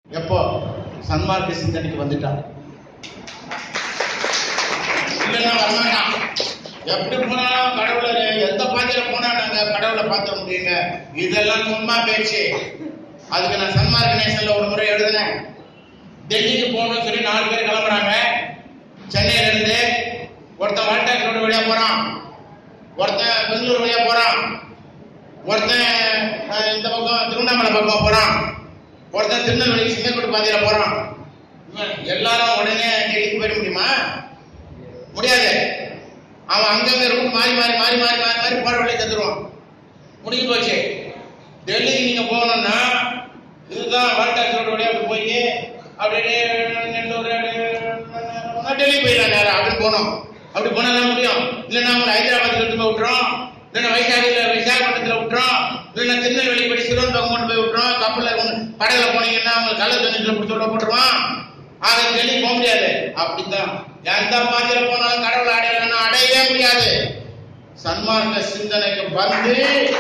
எப்போ சன்மார்க்க சிந்தனைக்கு வந்துட்டான் இல்லைன்னா வரமாட்டான் எப்படி போனாலும் கடவுளை எந்த பாதையில போனா நாங்க கடவுளை பார்த்த முடியுங்க இதெல்லாம் சும்மா பேச்சு அதுக்கு நான் சன்மார்க்க நேசன்ல ஒரு முறை எழுதினேன் டெல்லிக்கு போகணும்னு சொல்லி நாலு பேர் கிளம்புறாங்க சென்னையில இருந்து ஒருத்தன் வால்டாக் ரோடு வழியா போறான் ஒருத்தன் பெங்களூர் வழியா போறான் ஒருத்தன் அஹ், இந்த பக்கம் திருவண்ணாமலை பக்கம் போறான் ஒருத்தன் திருநெல்வேலி சிங்கக்கோட்டு பாதையில போறான் இவன் எல்லாரும் உடனே டெல்லிக்கு போயிட முடியுமா முடியாது அவன் அங்கங்க ரூட் மாறி மாறி மாறி மாறி மாறி மாறி போற வழியை தந்துருவான் முடிஞ்சு போச்சு டெல்லிக்கு நீங்க போகணும்னா இதுதான் வால்டாக் ரோடு வழியா அப்படி போய் அப்படியே நெல்லூர் அப்படியே டெல்லி போயிடலாம் நேரம் அப்படி போனோம் அப்படி போனா தான் முடியும் இல்லைன்னா அவங்க ஹைதராபாத் கொண்டு போய் விட்டுறோம் இல்லைன்னா வைசாகில விசாகப்பட்டினத்துல விட்டுறோம் இல்லைன்னா திருநெல்வேலி படி சிறுவந்தம் கொண்டு போய் விட்டுறோம் கப்பல்ல கொண்டு- படகுல போனீங்கன்னா அவங்க கள்ள தண்ணிக்குள்ள பிடிச்சி விட போட்டுருவான் ஆக டெல்லி போக முடியாது அப்படித்தான் எந்த பாதையில போனாலும் கடவுள் அடையலன்னா அடையவே முடியாது சன்மார்க்க சிந்தனைக்கு வந்து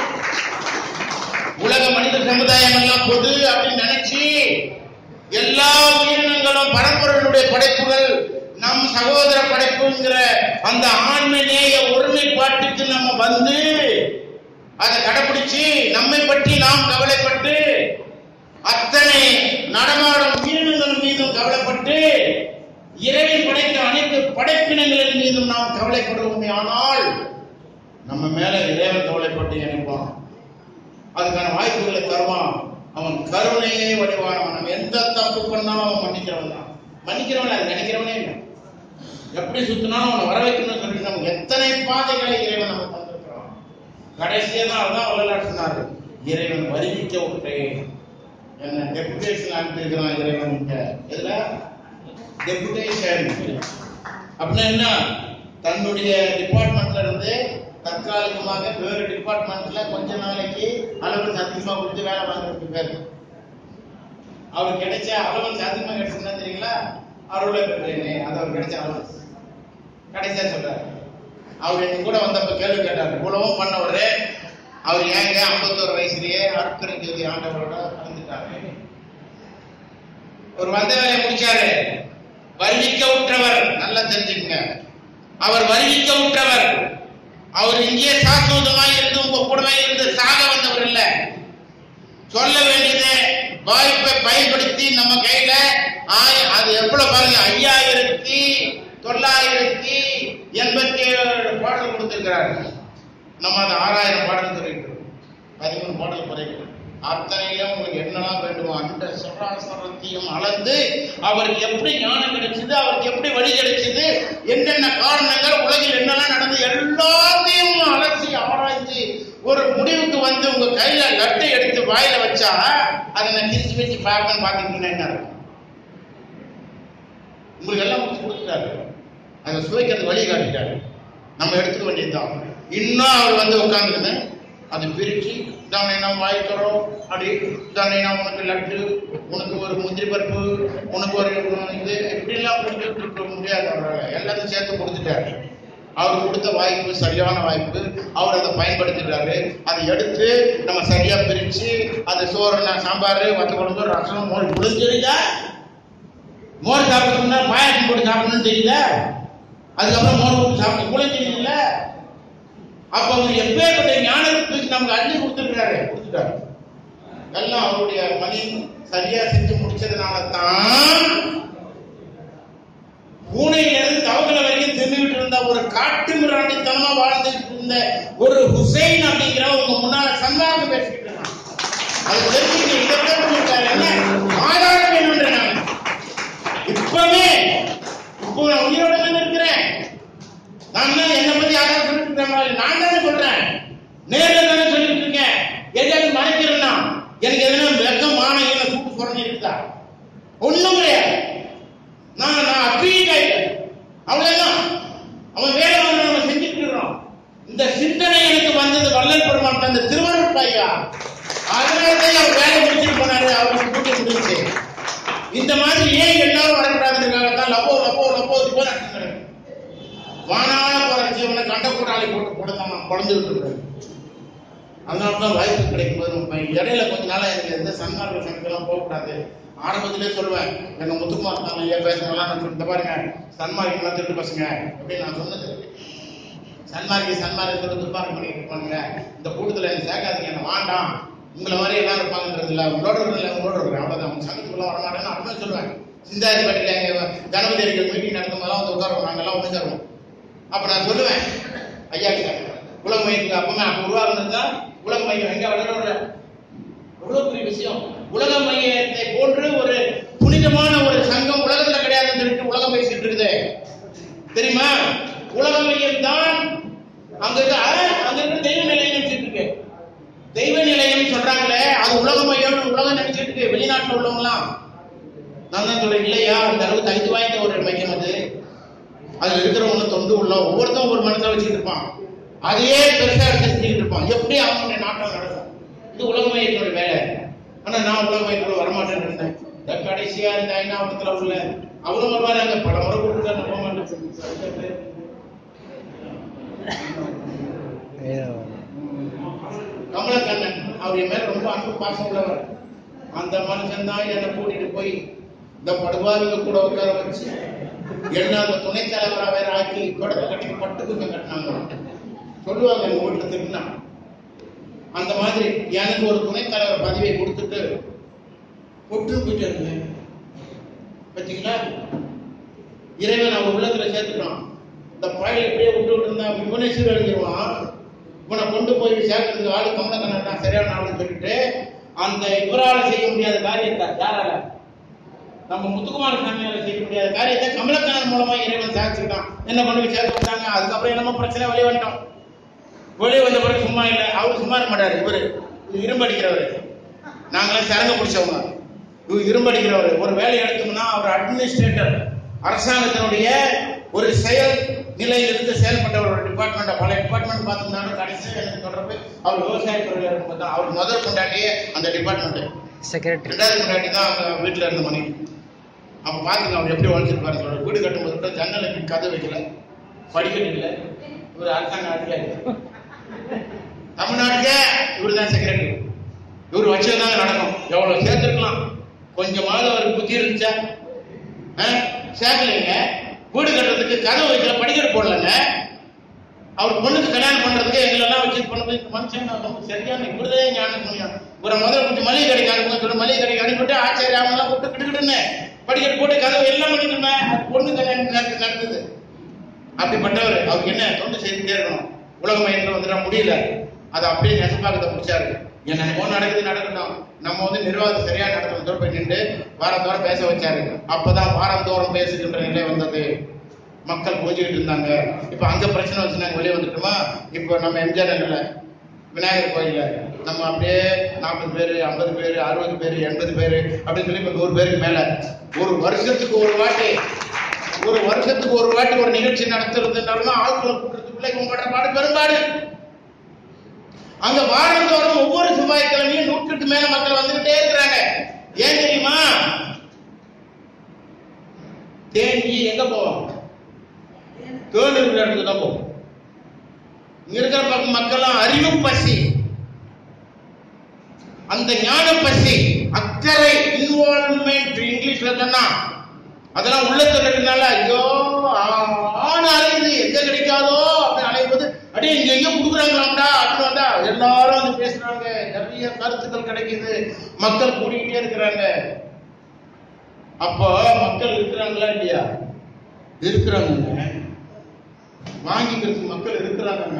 உலக மனித சமுதாயம் எல்லாம் பொது அப்படின்னு நினைச்சு எல்லா உயிரினங்களும் பரம்பரையினுடைய படைப்புகள் நம் சகோதர படைப்புங்கிற அந்த ஆண்மை நேய ஒருமைப்பாட்டுக்கு நம்ம வந்து அதை கடைபிடிச்சு நம்மை பற்றி நாம் கவலைப்பட்டு அத்தனை நடமாடும் உயிரினங்கள் மீதும் கவலைப்பட்டு இறைவன் படைத்த அனைத்து படைப்பினங்களின் மீதும் நாம் கவலைப்படுவோமே ஆனால் நம்ம மேல இறைவன் கவலைப்பட்டு நினைப்பான் அதுக்கான வாய்ப்புகளை தருவான் அவன் கருணையே வடிவானவன் நம்ம எந்த தப்பு பண்ணாலும் அவன் மன்னிக்கிறவன் தான் மன்னிக்கிறவன் அது நினைக்கிறவனே இல்லை எப்படி சுத்தினாலும் அவனை வர வைக்கணும்னு சொல்லிட்டு நமக்கு எத்தனை பாதைகளை இறைவன் நம்ம தந்திருக்கிறான் கடைசியா தான் அதான் வள்ளலார் சொன்னாரு இறைவன் வருவிக்க விட்டேன் என்ன டெபுடேஷன் அனுப்பியிருக்கிறான் இறைவன் இங்க இதுல டெபுடேஷன் அப்படின்னா என்ன தன்னுடைய டிபார்ட்மெண்ட்ல இருந்து தற்காலிகமாக வேறு டிபார்ட்மெண்ட்ல கொஞ்ச நாளைக்கு அலுவலகம் அதிகமா கொடுத்து வேலை வாங்குறதுக்கு பேர் அவர் கிடைச்ச அலுவலகம் அதிகமா கிடைச்சுன்னா தெரியுங்களா அருளை பெற்றேனே அது அவர் கிடைச்ச அலுவலகம் கிடைச்சா சொல்றாரு அவர் எங்க கூட வந்தப்ப கேள்வி கேட்டார் இவ்வளவும் பண்ணவரு அவர் ஏங்க ஐம்பத்தோரு வயசுலயே அற்புத ஜோதி ஆண்டவரோட கலந்துட்டாரு ஒரு வந்த வேலையை முடிச்சாரு வருவிக்க உற்றவர் நல்லா தெரிஞ்சுக்கங்க அவர் வருவிக்க உற்றவர் அவர் இங்கே சாஸ்வதமாய் இருந்து உங்க கூடவே இருந்து சாக வந்தவர் இல்ல சொல்ல வேண்டியது வாய்ப்பை பயன்படுத்தி நம்ம கையில ஆய- அது எவ்வளவு பாருங்க ஐயாயிரத்தி தொள்ளாயிரத்தி எண்பத்தி ஏழு பாடல் கொடுத்திருக்கிறாரு நம்ம அது ஆறாயிரம் பாடல் சொல்லிட்டு பதிமூணு பாடல் குறைக்கிறோம் அத்தனையிலும் உங்களுக்கு என்னெல்லாம் வேண்டுமோ அந்த சராசரத்தையும் அளந்து அவருக்கு எப்படி ஞானம் கிடைச்சது அவருக்கு எப்படி வழி கிடைச்சது என்னென்ன காரணங்கள் உலகில் என்னெல்லாம் நடந்தது எல்லாத்தையும் அலசி ஆராய்ச்சி ஒரு முடிவுக்கு வந்து உங்க கையில லட்டை எடுத்து வாயில வச்சா அதை நான் திருச்சி வச்சு பார்க்கணும் பார்த்துட்டு என்ன இருக்கும் உங்களுக்கு எல்லாம் முடிச்சு கொடுத்துட்டாரு அதை சுவைக்கிறது வழி காட்டிட்டாரு நம்ம எடுத்துக்க வேண்டியதுதான் இன்னும் அவர் வந்து உட்காந்துருந்து அதை பிரிச்சு தானே நாம் வாய்க்கிறோம் அப்படி தானே நாம் உனக்கு லட்டு உனக்கு ஒரு முந்திரி பருப்பு உனக்கு ஒரு இது இப்படிலாம் கொடுத்துட்டு இருக்க முடியாது அவரால் எல்லாத்தையும் சேர்த்து கொடுத்துட்டாரு அவர் கொடுத்த வாய்ப்பு சரியான வாய்ப்பு அவர் அதை பயன்படுத்திட்டாரு அதை எடுத்து நம்ம சரியா பிரிச்சு அது சோறு சாம்பார் வத்த குழம்பு ரசம் மோர் முடிஞ்சிருந்தா மோர் சாப்பிடணும்னா பாயாசம் போட்டு சாப்பிடணும்னு தெரியல அதுக்கப்புறம் மோர் போட்டு சாப்பிட்டு கூட தெரியல அப்ப அவர் எப்பேற்பட்ட ஞானத்துக்கு நமக்கு அள்ளி கொடுத்துருக்காரு கொடுத்துட்டாரு எல்லாம் அவருடைய பணி சரியா செஞ்சு முடிச்சதுனால தான் பூனையில இருந்து தவக்கல வரைக்கும் தின்னுகிட்டு இருந்த ஒரு காட்டு மிராண்டித்தனமா வாழ்ந்துட்டு இருந்த ஒரு ஹுசைன் அப்படிங்கிற உங்க முன்னால சந்தானம் பேசிக்கிட்டு இருந்தான் அது தெரிஞ்சுக்க இதை பேசிருக்காரு என்ன ஆதாரம் வேணும்ன்ற நான் இப்பவே இப்போ நான் உயிரோட தானே இருக்கிறேன் நான் தான் என்னை பத்தி யாராவது சொல்லிட்டு இருக்காங்க நான் தானே சொல்றேன் நேர்ல தானே சொல்லிட்டு இருக்கேன் எதாவது மறைக்கிறேன்னா எனக்கு எதனா வெக்கம் மானம் என்ன கூட்டு குறைஞ்சி இருக்குதா ஒண்ணும் கிடையாது நான் நான் அக்ரீட் ஆயிட்டேன் அவ்வளவுதான் அவன் வேலை வந்து நம்ம செஞ்சுட்டு இருக்கிறோம் இந்த சிந்தனை எனக்கு வந்தது வள்ளல் பெருமான் தந்த திருவருட் பையா அதனால தான் அவர் வேலை முடிச்சுட்டு போனாரு அவருக்கு கூட்டி முடிச்சு இந்த மாதிரி ஏன் எல்லாரும் வரக்கூடாதுங்கிறதுக்காக தான் லப்போ லப்போ லப்போ இது போல நடக்குது. வானால போற ஜீவனை கண்ட கூட்டாளி போட்டு கொடுத்தாம குழந்துட்டு இருக்காரு அதனால தான் வாய்ப்பு கிடைக்கும் போது நம்ம இடையில கொஞ்ச நாளா எனக்கு எந்த சன்மார்க்க சங்கெல்லாம் போகக்கூடாது ஆரம்பத்திலே சொல்லுவேன் எங்க முத்துக்குமார் நான் ஐயா பேசுறதெல்லாம் நான் சொல்லிட்டு பாருங்க சன்மார்க்கெல்லாம் திருட்டு பசங்க அப்படின்னு நான் சொன்னது சன்மார்க்கி சன்மார்க்கி சொல்லி துர்மார்க்கம் பண்ணிட்டு இருப்பாங்க இந்த கூட்டத்துல என்ன சேர்க்காதீங்க என்ன வேண்டாம் உங்களை மாதிரி எல்லாம் இருப்பாங்கன்றது இல்ல உங்களோட இல்லை உங்களோட இருக்கிறேன் அவ்வளவுதான் உங்க சங்கத்துக்குள்ள வர மாட்டேன்னு அப்படியே சொல்லுவேன் சிந்தாரி பட்டியில எங்க கணபதி அடிக்கிற மீட்டிங் நடக்கும் போதெல்லாம் வந்து உட்காருவோம் நாங்க எல்லாம் ஒண்ணு சேருவோம் அப்ப நான் சொல்லுவேன் ஐயா கிட்ட உலக மையத்துக்கு அப்பமே அப்ப உருவாக்குனது தான் உலக மையம் எங்க வளர எவ்வளவு பெரிய விஷயம் உலக மையத்தை போன்று ஒரு புனிதமான ஒரு சங்கம் உலகத்துல கிடையாதுன்னு சொல்லிட்டு உலகம் பேசிட்டு இருக்குது தெரியுமா உலக மையம் தான் அங்க இருக்க அஹ், அங்க இருக்க தெய்வ நிலையம் நினைச்சிட்டு இருக்கு தெய்வ நிலையம் சொல்றாங்களே அது உலக மையம் உலகம் நினைச்சிட்டு இருக்கு வெளிநாட்டுல உள்ளவங்களாம் நான் தான் சொல்றேன் இல்லையா அந்த அளவுக்கு தகுதி வாய்ந்த ஒரு மையம் அது அதுல இருக்கிறவங்க தொண்டு உள்ள ஒவ்வொருத்தரும் ஒரு மனசை வச்சுட்டு இருப்பான் அதையே பெருசா எடுத்து செஞ்சுக்கிட்டு இருப்பான் எப்படி அவனுடைய நாட்டம் நடக்கும் இது உலக மையத்தோட வேலை ஆனா நான் உலக மையத்தோட வரமாட்டேன்னு இருந்தேன் இந்த கடைசியா இந்த ஐநாவரத்துல உள்ள அவரும் வருவாங்க பல முறை கூப்பிட்டு நான் போக மாட்டேன் கமலக்கண்ணன் அவர் என் மேல ரொம்ப அன்பு பாசம் உள்ளவர் அந்த மனுஷன் தான் என்னை கூட்டிட்டு போய் இந்த படுபாவிங்க கூட உட்கார வச்சு என்ன அந்த துணைத் தலைவரா வேற ஆக்கி தொடக்க கட்டி பட்டு கொஞ்சம் கட்டினாங்க சொல்லுவாங்க எங்க வீட்டுல திட்டினா அந்த மாதிரி எனக்கு ஒரு துணைத் தலைவர் பதவியை கொடுத்துட்டு கொட்டு போயிட்டு இருந்தேன் பார்த்தீங்களா இறைவன் அவன் உள்ளத்துல சேர்த்துட்டான் இந்த பாயில் எப்படியே விட்டு விட்டு இருந்தா இவனே சீரழிஞ்சிருவான் இவனை கொண்டு போய் சேர்க்கறதுக்கு ஆளு கமலக்கண்ணன் தான் சரியான ஆளுன்னு சொல்லிட்டு அந்த இவரால செய்ய முடியாத காரியத்தை யாரால நம்ம முத்துக்குமார சாமியால செய்ய முடியாத காரியத்தை கமலக்கண்ணன் மூலமா இறைவன் சாதிச்சுக்கிட்டான் என்ன கொண்டு போய் சேர்த்து விட்டாங்க அதுக்கப்புறம் என்னமோ பிரச்சனை வெளியே வந்துட்டோம் வெளியே வந்த பிறகு சும்மா இல்லை அவரு சும்மா இருக்க மாட்டாரு இவரு இவரு இரும்படிக்கிறவரு நாங்களாம் சரங்க பிடிச்சவங்க இவர் இரும்படிக்கிறவர் ஒரு வேலை எடுத்தோம்னா அவர் அட்மினிஸ்ட்ரேட்டர் அரசாங்கத்தினுடைய ஒரு செயல் நிலையிலிருந்து செயல்பட்ட ஒரு டிபார்ட்மெண்ட் பல டிபார்ட்மெண்ட் பார்த்தோம்னாலும் கடைசியாக எனக்கு தொடர்பு அவர் விவசாயத்துறையில் இருக்கும்போது தான் அவர் முதல் கொண்டாட்டியே அந்த டிபார்ட்மெண்ட் செக்ரட்டரி ரெண்டாவது முன்னாடி தான் அவங்க வீட்டில் இருந்த மணி அப்போ பார்த்துங்க அவர் எப்படி உழைச்சிருப்பாரு சொல்ற வீடு கட்டும்போது கூட ஜன்னலுக்கு கதை வைக்கல படிக்கட்டு இல்லை இவர் அரசாங்க அதிகாரி தமிழ்நாட்டுக்கே இவர் தான் செக்ரட்டரி இவர் வச்சதுதாங்க நடக்கும் எவ்வளவு சேர்த்துருக்கலாம் கொஞ்சமாவது அவருக்கு புத்தி இருந்துச்சா ஆ? சேர்க்கலைங்க வீடு கட்டுறதுக்கு கதவு வைக்கல படிக்கட்டு போடலங்க அவர் பொண்ணுக்கு கல்யாணம் பண்றதுக்கு எங்களெல்லாம் வச்சு பண்ண போய் இந்த மனுஷன் நான் ரொம்ப சரியான இவருதே ஞானம் புரியும் இவரை முதல்ல கொஞ்சம் மளிகை கடைக்கு அனுப்புங்க சொல்லி மளிகை கடைக்கு அனுப்பிட்டு ஆச்சாரிய அவங்கெல்லாம் கூப்பிட்டு கிட்டுக்கிட்டுன்னு படிக்கட்டு போட்டு கதவு எல்லாம் பண்ணிட்டுமே அது பொண்ணு கல்யாணம் நடக்கு- நடந்தது அப்படிப்பட்டவர் அவருக்கு என்ன தொண்டு செய்துட்டே இருக்கணும் உலக மையத்தில் வந்துட முடியல அதை அப்படியே நெசப்பாக்கத்தை முடிச்சாரு என்ன போன் நடக்குது நடக்கட்டும் நம்ம வந்து நிர்வாகத்தை சரியா நடத்தணும் தோறு பண்ணிட்டு வாரந்தோறும் பேச வச்சாரு அப்பதான் வாரந்தோறும் பேசுகின்ற நிலை வந்தது மக்கள் பூஜிக்கிட்டு இருந்தாங்க இப்ப அங்க பிரச்சனை வச்சு நாங்க வெளியே வந்துட்டோமா இப்போ நம்ம எம்ஜிஆர் நகர்ல விநாயகர் கோயில்ல நம்ம அப்படியே நாற்பது பேர் ஐம்பது பேர் அறுபது பேர் எண்பது பேர் அப்படின்னு சொல்லி இப்போ நூறு பேருக்கு மேல ஒரு வருஷத்துக்கு ஒரு வாட்டி ஒரு வருஷத்துக்கு ஒரு வாட்டி ஒரு நிகழ்ச்சி நடத்துறதுனாலும் ஆட்களை கூட்டுறதுக்குள்ள இவங்க பண்ற பாடு பெரும்பாடு அங்க வாரந்தோறும் ஒவ்வொரு செவ்வாய்க்கிழமையும் நூற்றுக்கு மேல மக்கள் வந்துகிட்டே இருக்கிறாங்க ஏன் தெரியுமா தேனி எங்க போவோம் தேன் இருக்கிற இடத்துக்கு தான் போவோம் இங்க இருக்கிற பக்கம் மக்கள்லாம் அறிவு பசி அந்த ஞான பசி அக்கறை இன்வால்மெண்ட் இங்கிலீஷ்ல சொன்னா அதெல்லாம் உள்ளத்துல இருக்கனால ஐயோ ஆண் அலையுது எங்க கிடைக்காதோ அப்படின்னு அலையும்போது அடே இங்க எங்க குடுக்குறாங்களாம்டா அப்படின்னு வந்தா எல்லாரும் வந்து பேசுறாங்க நிறைய கருத்துக்கள் கிடைக்குது மக்கள் கூடிக்கிட்டே இருக்கிறாங்க அப்போ மக்கள் இருக்கிறாங்களா இல்லையா இருக்கிறாங்க வாங்கிக்கிறதுக்கு மக்கள் இருக்கிறாங்க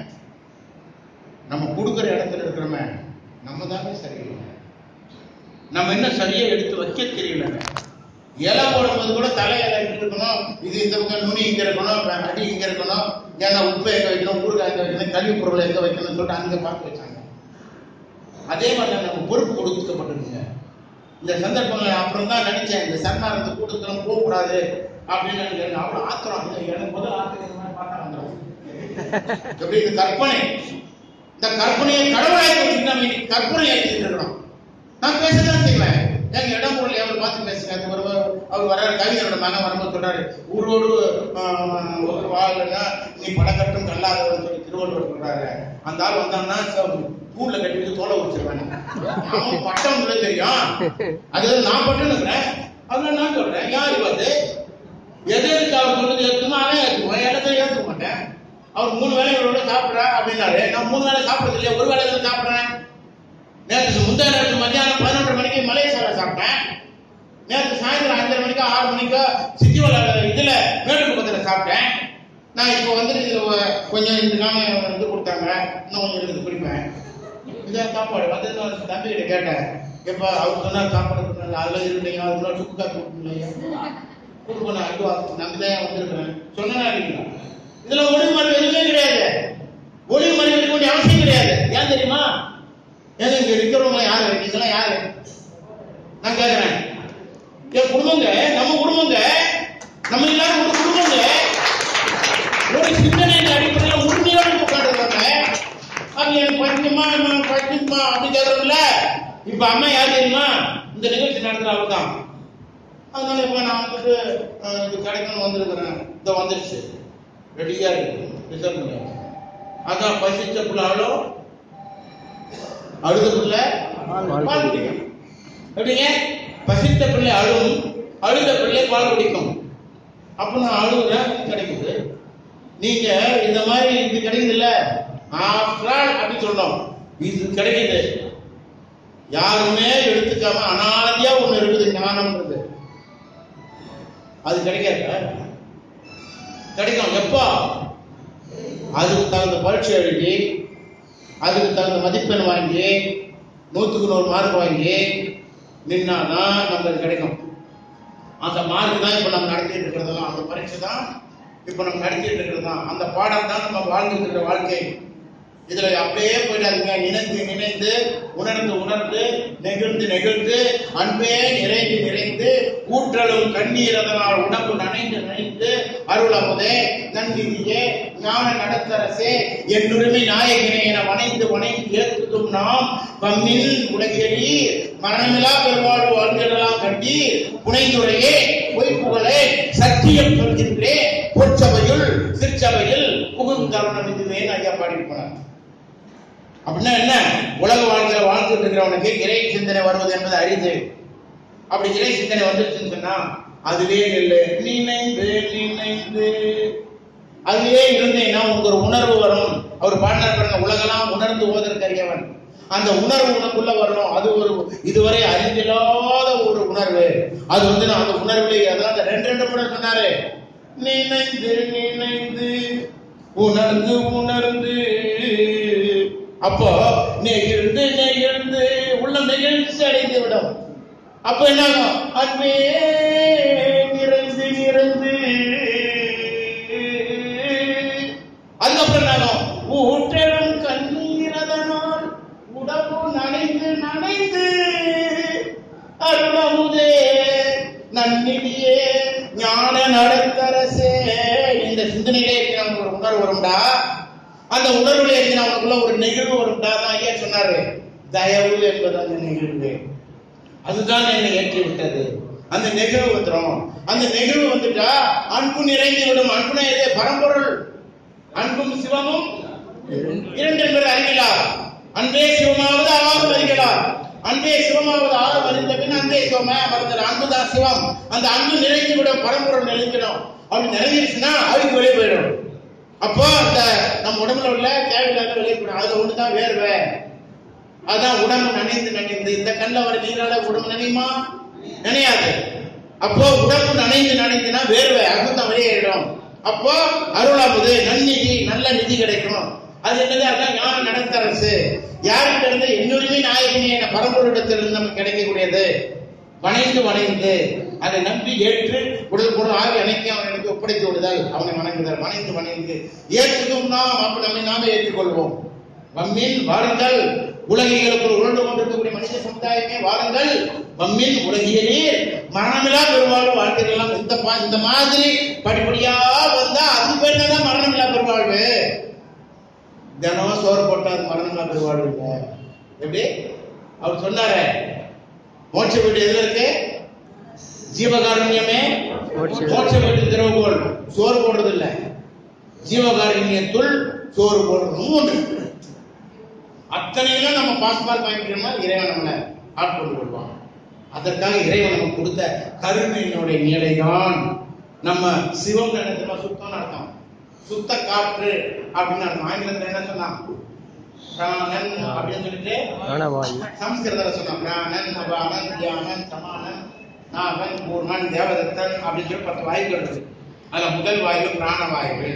நம்ம கொடுக்குற இடத்துல இருக்கிறோமே நம்ம தானே சரியில்லை நம்ம என்ன சரியா எடுத்து வைக்க தெரியலங்க இலை போடும்போது கூட தலை இலை இங்க இருக்கணும் இது இந்த பக்கம் நுனி இங்க இருக்கணும் அடி இங்க இருக்கணும் ஏன்னா உப்பு எங்க வைக்கணும் ஊறுகாய் எங்க வைக்கணும் கழிவு பொருளை எங்க வைக்கணும்னு சொல்லிட்டு அங்க பார்த்து வச்சாங்க அதே மாதிரி தான் நம்ம பொறுப்பு கொடுக்கப்பட்டிருக்குங்க இந்த சந்தர்ப்பங்களை அப்புறம் தான் நினைச்சேன் இந்த சன்மார்க்கத்தை கூட்டத்தில் போகக்கூடாது அப்படின்னு நினைக்கிறேன் அவ்வளவு ஆத்திரம் இல்லை எனக்கு முதல் ஆத்திரம் இந்த மாதிரி பார்த்தா வந்துடும் எப்படி இந்த கற்பனை இந்த கற்பனையை கடவுளாக்கி வச்சு நம்ம இன்னைக்கு கற்பனை ஆக்கிட்டு இருக்கிறோம் நான் பேசதான் செய்வேன் எங்க இடம் பொருள் எவ்வளவு பார்த்து பேசுங்க அது ஒரு அவர் வர கவிஞரோட மகன் வரும்போது சொல்றாரு ஊரோடு ஆஹ், ஒரு வாழ்னா நீ பணக்கட்டும் கல்லாதவன் சொல்லி திருவள்ளுவர் சொல்றாரு அந்த ஆள் வந்தான்னா பூல கட்டி வச்சு தோலை உரிச்சிருவாங்க அவன் பட்டம் இல்லை தெரியும் அது நான் பட்டம் இருக்கிறேன் அதனால நான் சொல்றேன் யாரு வந்து எது எதுக்கு அவர் சொல்றது ஏற்றுமா அவன் ஏற்றுக்குவான் இடத்துல ஏற்றுக்க மாட்டேன் அவர் மூணு வேலைகளோட சாப்பிட்றா அப்படின்னாரு நான் மூணு வேளை சாப்பிடுறது இல்லையா ஒரு வேலை தான் சாப்பிட்றேன் நேற்று முந்தைய நேற்று மத்தியானம் பதினொன்றரை மணிக்கு மலேசியாவில் சாப்பிட்டேன் நேற்று சாயந்தரம் அஞ்சரை மணிக்கோ ஆறு மணிக்கோ சித்திவல இதுல மேட்டுக்குப்பத்தில் சாப்பிட்டேன் நான் இப்போ வந்து இதுல ஒ- கொஞ்சம் இந்த நாம இது கொடுத்தாங்க இன்னும் கொஞ்சம் எடுத்து குடிப்பேன் இதான் சாப்பாடு வந்து நான் தம்பி கிட்ட கேட்டேன் எப்ப அவர் சொன்னார் சாப்பாடு கொடுத்தாங்க அதுல இருந்தீங்க அதுல சுக்கு காப்பி கொடுத்தீங்க கொடுக்கணும் ஐயோ நம்பிதான் வந்திருக்கிறேன் சொன்னா இருக்கீங்களா இதுல ஒளிவு மறைவு எதுவுமே கிடையாது ஒளிவு மறைவு இருக்க வேண்டிய அவசியம் கிடையாது ஏன் தெரியுமா ஏங்க இங்க இருக்கிறவங்க யாரு நீங்களாம் யாரு நான் கேக்குறேன் என் குடும்பங்க நம்ம குடும்பங்க நம்ம எல்லாரும் ஒரு குடும்பங்க ஒரு சிந்தனையின் அடிப்படையில் உண்மையோடு உட்காந்துருக்காங்க அது எனக்கு பைத்தியமா நான் பைத்தியமா அப்படி கேட்கறதுல இப்ப அம்மா யார் தெரியுமா இந்த நிகழ்ச்சி நடத்துற அவர் தான் அதனால இப்ப நான் வந்துட்டு அஹ், இது கிடைக்கணும் வந்திருக்கிறேன் இந்த வந்துருச்சு ரெடியா இருக்கு ரிசர்வ் பண்ணி அதான் பசிச்ச பிள்ளாலும் அழுத பிள்ளை பால் குடிக்கும் எப்படிங்க பசித்த பிள்ளை அழும் அழுத பிள்ளை பால் குடிக்கும் அப்ப நான் அழுகுறேன் கிடைக்குது நீங்க இந்த மாதிரி இது கிடைக்குது இல்ல ஆஃப்டர் ஆல் அப்படின்னு சொல்லணும் இது கிடைக்குது யாருமே எடுத்துக்காம அனாதியா ஒண்ணு இருக்குது ஞானம்ன்றது அது கிடைக்காது கிடைக்கும் எப்போ அதுக்கு தகுந்த பரீட்சை எழுதி அதுக்கு தகுந்த மதிப்பெண் வாங்கி நூத்துக்கு நூறு மார்க் வாங்கி நின்னாதான் நம்மளுக்கு கிடைக்கும் அந்த மார்க் தான் இப்ப நம்ம நடத்திட்டு இருக்கிறதெல்லாம் அந்த பரீட்சை தான் இப்ப நம்ம நடத்திட்டு இருக்கிறது தான் அந்த பாடம் தான் நம்ம வாழ்ந்துட்டு இருக்கிற வாழ்க்கை இதுல அப்படியே போயிடாதீங்க நினைந்து நினைந்து உணர்ந்து உணர்ந்து நெகிழ்ந்து நெகிழ்ந்து அன்பே நிறைந்து நிறைந்து ஊற்றலும் கண்ணீர் அதனால் உடம்பு நனைந்து நனைந்து அருள் அமுதே நன்னிதியே ஞான நடத்தரசே என்னுரிமை நாயகனே என வணைந்து வணைந்து ஏற்றுதும் நாம் பம்மில் உலகெழி மரணமில்லா பெருவாழ்வு வாழ்ந்தெல்லாம் கட்டி புனைந்துரையே பொய்ப்புகளே சத்தியம் சொல்கின்றேன் பொற்சபையுள் சிற்சபையில் புகுந்தருணம் இதுவேன்னு ஐயா பாடி போனார் அப்படின்னா என்ன உலக வாழ்க்கையில வாழ்ந்துட்டு இருக்கிறவனுக்கு இறை சிந்தனை வருவது என்பது அரிது அப்படி இறை சிந்தனை வந்துருச்சுன்னு சொன்னா அதுவே நில்லு நினைந்து நினைந்து அதுவே இருந்தேன்னா உனக்கு ஒரு உணர்வு வரும் அவர் பாடினார் பாருங்க உலகெல்லாம் உணர்ந்து ஓதற்கு அறியவன் அந்த உணர்வு உனக்குள்ள வரணும் அது ஒரு இதுவரை அறிந்தில்லாத ஒரு உணர்வு அது வந்து நான் அந்த உணர்வுல அதான் அந்த ரெண்டு ரெண்டு முறை சொன்னாரு நினைந்து நினைந்து உணர்ந்து உணர்ந்து அப்போ நெகிழ்ந்து நெகிழ்ந்து உள்ள நெகிழ்ச்சி அடைந்து விடும் அப்ப என்ன ஆகும்? அன்பே நிறைந்து நிறைந்து அதுக்கப்புறம் என்ன ஆகும்? ஊற்றலும் கண்ணீரதனால் உடம்பு நனைந்து நனைந்து அருளமுதே நன்னிதியே ஞான நடத்தரசே இந்த சிந்தனையிலே இருக்கிற நமக்கு ஒரு உணர்வு வரும்டா அந்த உணர்வுல இருக்கிற அவனுக்குள்ள ஒரு நெகிழ்வு வரும்டா தான் ஐயா சொன்னாரு தயவு என்பது அந்த நெகிழ்வு அதுதான் என்னை ஏற்றி விட்டது அந்த நெகிழ்வு வந்துடும் அந்த நெகிழ்வு வந்துட்டா அன்பு நிறைந்து விடும் அன்புனா எது பரம்பொருள் அன்பும் சிவமும் இரண்டு என்பது அறிகிறார் அன்பே சிவமாவது ஆறு அறிகிறார் அன்பே சிவமாவது ஆறு அறிந்த பின் அன்பே சிவமா மறந்துடும் அன்புதான் சிவம் அந்த அன்பு நிறைந்து விடும் பரம்பொருள் நிறைஞ்சிடும் அப்படி நிறைஞ்சிருச்சுன்னா அழுக்கு வெளியே போயிடும் அப்போ அந்த நம்ம உடம்புல உள்ள தேவையில்லாத வெளியே போயிடும் அதுல ஒண்ணுதான் வேர்வை அதான் உடம்பு நனைந்து நனைந்து இந்த கண்ணில் வர நீரால உடம்பு நனையுமா நினையாது அப்போ உடம்பு நனைந்து நனைந்துனா வேர்வை அகுத்தம் வெளியேறிடும் அப்போ அருளாமுது நன்னிதி நல்ல நிதி கிடைக்கும் அது என்னது அதான் ஞான நடத்தரசு யார்கிட்ட இருந்து என்னுரிமை நாயகனே என பரம்பொருளிடத்திலிருந்து நமக்கு கிடைக்கக்கூடியது வணைந்து வணைந்து அதை நம்பி ஏற்று உடல் பொருள் ஆகி அனைத்தையும் அவனுக்கு ஒப்படைத்து விடுதல் அவனை வணங்குதல் வணைந்து வணைந்து ஏற்றுக்கும் நாம் அப்ப நம்மை நாமே ஏற்றுக்கொள்வோம் வம்மின் வாருங்கள் உலகிகளுக்குள் உருண்டு கொண்டிருக்கக்கூடிய மனித சமுதாயமே வாருங்கள் வம்மின் உலகியலே மரணமில்லா பெருவாழ்வு வாழ்க்கைகள் இந்த பா- இந்த மாதிரி படிப்படியா வந்தா அது பேர் தான் மரணமில்லா பெருவாழ்வு தினம் சோறு போட்டா அது மரணமில்லா பெருவாழ்வு இல்லை எப்படி அவர் சொன்னாரே மோட்ச வீடு எதுல இருக்கு ஜீவகாருண்யமே மோட்ச- மோட்ச வீட்டு திறவுகோல் சோறு போடுறது இல்ல ஜீவகாருண்யத்துள் சோறு போடுறதும் ஒன்று அத்தனையிலும் நம்ம பாஸ் மார்க் வாங்கிக்கிறோம்னா இறைவன் நம்மளை ஆட்கொண்டு கொள்வான் அதற்காக இறைவன் நமக்கு கொடுத்த கருணையினுடைய நிலைதான் நம்ம சிவம் நினைத்தமா சுத்தம் அர்த்தம் சுத்த காற்று அப்படின்னு அர்த்தம் ஆங்கிலத்துல என்ன சொன்னான் பிராணன் அப்படின்னு சொல்லிட்டு பிராணவாயு சம்ஸ்கிருதத்துல சொன்னான் பிராணன் அபானன் தியானன் சமானன் நாகன் பூர்ணன் தேவதத்தன் அப்படின்னு சொல்லி பத்து வாயுக்கள் இருக்கு அதுல முதல் வாயு பிராணவாயு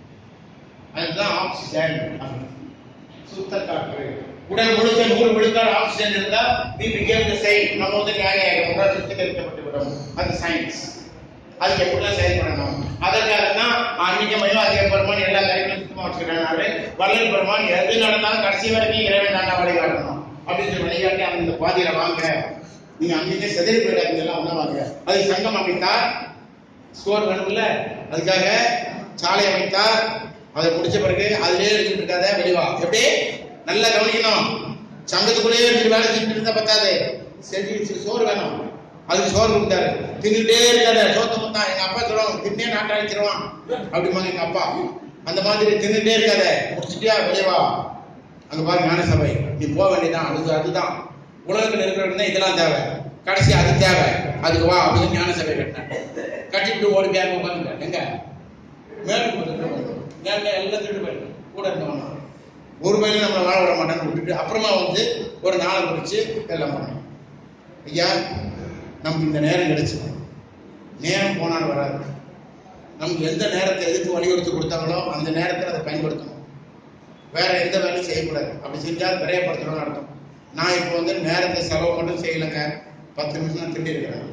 அதுதான் ஆக்சிஜன் அப்படின்னு. சுத்த காற்று உடல் முழுக்க நூறு விழுக்காடு ஆக்சிஜன் இருந்தா we became the same நம்ம வந்து நியாயம் உடல் சுத்திகரிக்கப்பட்டு விடும் அது சயின்ஸ் அதுக்கு எப்படிலாம் செயல்படணும் அதற்காக தான் அன்னைக்கு மயம் அதிக பெருமான் எல்லா காரியங்களும் சுத்தமா வச்சுக்கிறாரு வள்ளல் பெருமான் எது நடந்தாலும் கடைசி வரைக்கும் இறைவன் தாண்டா வழிகாட்டணும் அப்படின்னு சொல்லி வழிகாட்டி அவங்க இந்த பாதையில வாங்க நீங்க அங்கேயே செதறி போயிடாதீங்க எல்லாம் ஒண்ணா வாங்க அதுக்கு சங்கம் அமைத்தார் ஸ்கோர் வேணும்ல அதுக்காக சாலை அமைத்தார் அதை முடிச்ச பிறகு அதிலே எடுத்துட்டு இருக்காத வெளிவா எப்படி நல்லா கவனிக்கணும் சங்கத்துக்குள்ளேயே இருந்து வேலை செஞ்சுட்டு இருந்தா பத்தாது செஞ்சு வச்சு சோறு வேணும் அதுக்கு சோறு கொடுத்தாரு தின்னுட்டே இருக்காத சோத்த முத்தா எங்க அப்பா சொல்லுவாங்க தின்னே நாட்டை அழிச்சிருவான் அப்படிம்பாங்க எங்க அப்பா அந்த மாதிரி தின்னுட்டே இருக்காத முடிச்சிட்டியா வெளிவா அங்க பாரு ஞான சபை நீ போக வேண்டியதான் அது அதுதான் உலகத்துல இருக்கிறவங்க தான் இதெல்லாம் தேவை கடைசி அது தேவை அதுக்கு வா அப்படின்னு ஞான சபை கட்டினேன் கட்டிட்டு ஓடி பேங்க உட்காந்துங்க எங்க மேலும் மேல எல்லாம் திருட்டு போயிடும் கூட இருந்தவங்க ஒரு பையன் நம்மளை வாழ விட மாட்டான்னு விட்டுட்டு அப்புறமா வந்து ஒரு நாளை குறிச்சு எல்லாம் பண்ணணும் ஐயா நமக்கு இந்த நேரம் கிடைச்சது நேரம் போனால் வராது நமக்கு எந்த நேரத்தை எதுக்கு வலியுறுத்தி கொடுத்தாங்களோ அந்த நேரத்தில் அதை பயன்படுத்தணும் வேற எந்த வேலையும் செய்யக்கூடாது அப்படி செஞ்சா விரையப்படுத்தணும்னு அர்த்தம் நான் இப்போ வந்து நேரத்தை செலவு மட்டும் செய்யலைங்க பத்து நிமிஷம் நான் திண்டி இருக்கிறேன்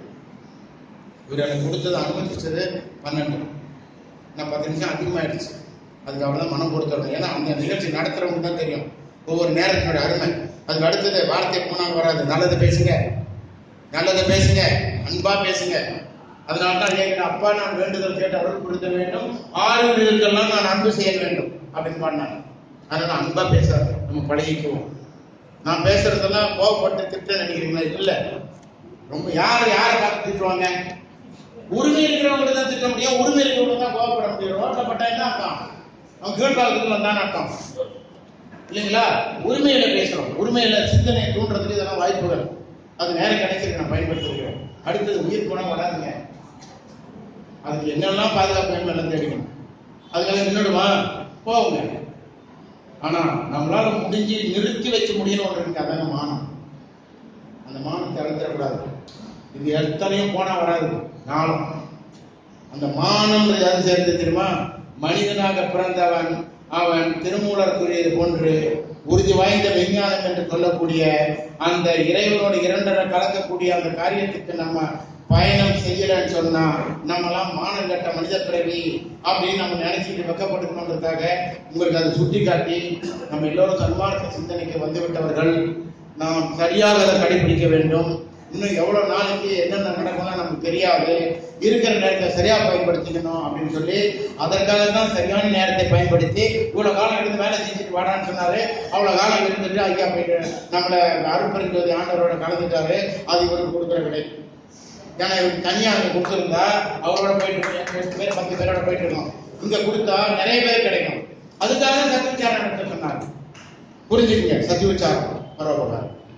இவர் எனக்கு கொடுத்தது அனுமதிச்சது பன்னெண்டு நான் பத்து நிமிஷம் அதிகமாயிடுச்சு அதுக்கு அவ்வளோதான் மனம் கொடுத்துடணும் ஏன்னா அந்த நிகழ்ச்சி நடத்துறவங்க தான் தெரியும் ஒவ்வொரு நேரத்தினோட அருமை அதுக்கு அடுத்தது வார்த்தை போனால் வராது நல்லதை பேசுங்க நல்லதை பேசுங்க அன்பா பேசுங்க அதனால தான் எங்க அப்பா நான் வேண்டுதல் கேட்டு அருள் கொடுக்க வேண்டும் ஆறு உயிர்களுக்கெல்லாம் நான் அன்பு செய்ய வேண்டும் அப்படின்னு பண்ணாங்க அதனால அன்பா பேசாது நம்ம பழகிக்குவோம் நான் பேசுறதெல்லாம் கோவப்பட்டு திட்ட நினைக்கிறீங்களா இல்ல ரொம்ப யார் யாரை பார்த்து திட்டுவாங்க உரிமை இருக்கிறவங்க தான் திட்ட முடியும் உரிமை இருக்கிறவங்க தான் கோவப்பட முடியும் ரோட்ல பட்டா என்ன அர்த்தம் அவன் கீழ்காலத்துக்கு வந்தான் அர்த்தம் இல்லைங்களா உரிமையில பேசுறோம் உரிமையில சிந்தனை தூண்டுறதுக்கு இதெல்லாம் வாய்ப்புகள் அது நேரம் கிடைச்சிருக்கு நான் பயன்படுத்திருக்கிறேன் அடுத்தது உயிர் குணம் வராதுங்க அதுக்கு என்னெல்லாம் பாதுகாப்பு வேணும் எல்லாம் தேடிக்கணும் அதுக்காக நின்றுடுமா போங்க ஆனா நம்மளால முடிஞ்சு நிறுத்தி வச்சு முடியணும் ஒன்று இருக்கு அதாங்க மானம் அந்த மானத்தை இழந்துடக்கூடாது இது எத்தனையும் போனா வராது நாளும் அந்த மானம் யாரு சேர்ந்து தெரியுமா மனிதனாக பிறந்தவன் அவன் திருமூலர் கூறியது போன்று உறுதி வாய்ந்த விஞ்ஞானம் என்று சொல்லக்கூடிய அந்த இறைவனோட இரண்டரை கலக்கக்கூடிய அந்த காரியத்துக்கு நம்ம பயணம் செய்யலன்னு சொன்னா நம்மலாம் மானம் கட்ட மனித பிறவி அப்படின்னு நம்ம நினைச்சிட்டு வெக்கப்பட்டுக்கணுன்றதுக்காக உங்களுக்கு அதை சுட்டி காட்டி நம்ம எல்லோரும் சன்மார்க்க சிந்தனைக்கு வந்து விட்டவர்கள் நாம் சரியாக அதை கடைபிடிக்க வேண்டும் இன்னும் எவ்வளவு நாளைக்கு என்னென்ன நடக்கும்லாம் நமக்கு தெரியாது இருக்கிற நேரத்தை சரியா பயன்படுத்திக்கணும் அப்படின்னு சொல்லி அதற்காக தான் சரியான நேரத்தை பயன்படுத்தி இவ்வளவு காலம் இருந்து வேலை செஞ்சுட்டு வாடான்னு சொன்னாரு அவ்வளவு காலம் இருந்துட்டு ஐயா போயிட்டு நம்மள அருப்பறிஞ்சோதி ஆண்டவரோட கலந்துட்டாரு அது இவருக்கு கொடுக்குற விலை ஏன்னா இவருக்கு தனியா அங்க கொடுத்துருந்தா அவரோட போயிட்டு இருக்கோம் எட்டு பேர் பத்து பேரோட போயிட்டு இருக்கோம் இங்க கொடுத்தா நிறைய பேர் கிடைக்கும் அதுக்காக தான் சத்விச்சாரம் நடத்த சொன்னாங்க புரிஞ்சுக்கங்க சத்விச்சாரம் பரவாயில்ல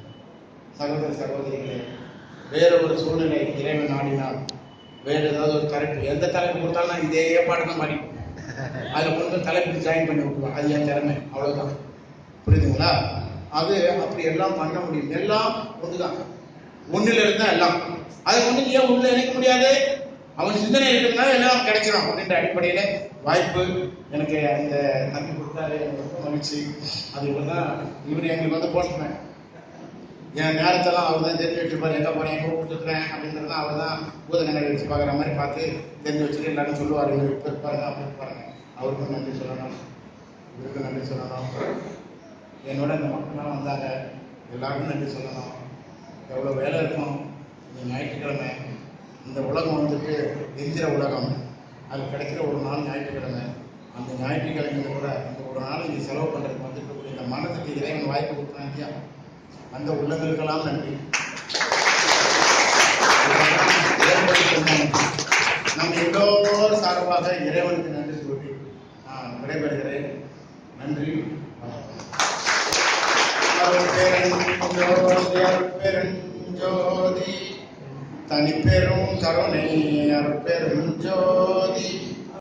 சகோதர சகோதரிகளே வேற ஒரு சூழ்நிலை இறைவன் நாடினால் வேற ஏதாவது ஒரு தலைப்பு எந்த தலைப்பு கொடுத்தாலும் நான் இதே பாட்டு தான் பாடி அதுல கொண்டு தலைப்பு ஜாயின் பண்ணி விட்டுருவேன் அது என் திறமை அவ்வளவுதான் புரியுதுங்களா அது அப்படி எல்லாம் பண்ண முடியும் எல்லாம் ஒண்ணுதான் ஒண்ணுல இருந்தா எல்லாம் அதை கொண்டு ஏன் உள்ள இணைக்க முடியாது அவன் சிந்தனை இருக்கிறதுனால எல்லாம் கிடைச்சிடும் அப்படின்ற அடிப்படையில வாய்ப்பு எனக்கு அந்த தம்பி கொடுத்தாரு எனக்கு ரொம்ப மகிழ்ச்சி அது இவர்தான் இவர் எங்களுக்கு வந்து போஸ்ட்மேன் என் நேரத்தெல்லாம் அவர் தான் தெரிஞ்சு வச்சிருப்பாரு எங்க போறேன் எங்க கொடுத்துருக்கேன் அப்படின்றது அவர் தான் பூதநகரை வச்சு பார்க்குற மாதிரி பார்த்து தெரிஞ்சு வச்சுட்டு எல்லாரும் சொல்லுவார் இவர் இப்போ இருப்பாருங்க அப்படி இருப்பாருங்க அவருக்கும் நன்றி சொல்லணும் இவருக்கும் நன்றி சொல்லணும் என்னோட இந்த மக்கள்லாம் வந்தாங்க எல்லாருக்கும் நன்றி சொல்லணும் எவ்வளோ வேலை இருக்கும் இந்த ஞாயிற்றுக்கிழமை இந்த உலகம் வந்துட்டு எந்திர உலகம் அது கிடைக்கிற ஒரு நாள் ஞாயிற்றுக்கிழமை அந்த ஞாயிற்றுக்கிழமையில கூட இந்த ஒரு நாள் இங்கே செலவு பண்ணுறதுக்கு வந்துட்டு இந்த மனதுக்கு இறைவன் வாய்ப்பு கொடுத்தான் இல்லையா அந்த உள்ளங்களுக்கெல்லாம் நன்றி ஏற்படுத்தி சார்பாக இறைவனுக்கு நன்றி சொல்லி நான் விடைபெறுகிறேன் நன்றி பெருஞ்சோதி தனிப்பெரும் கருணை அருட்பெருஞ்சோதி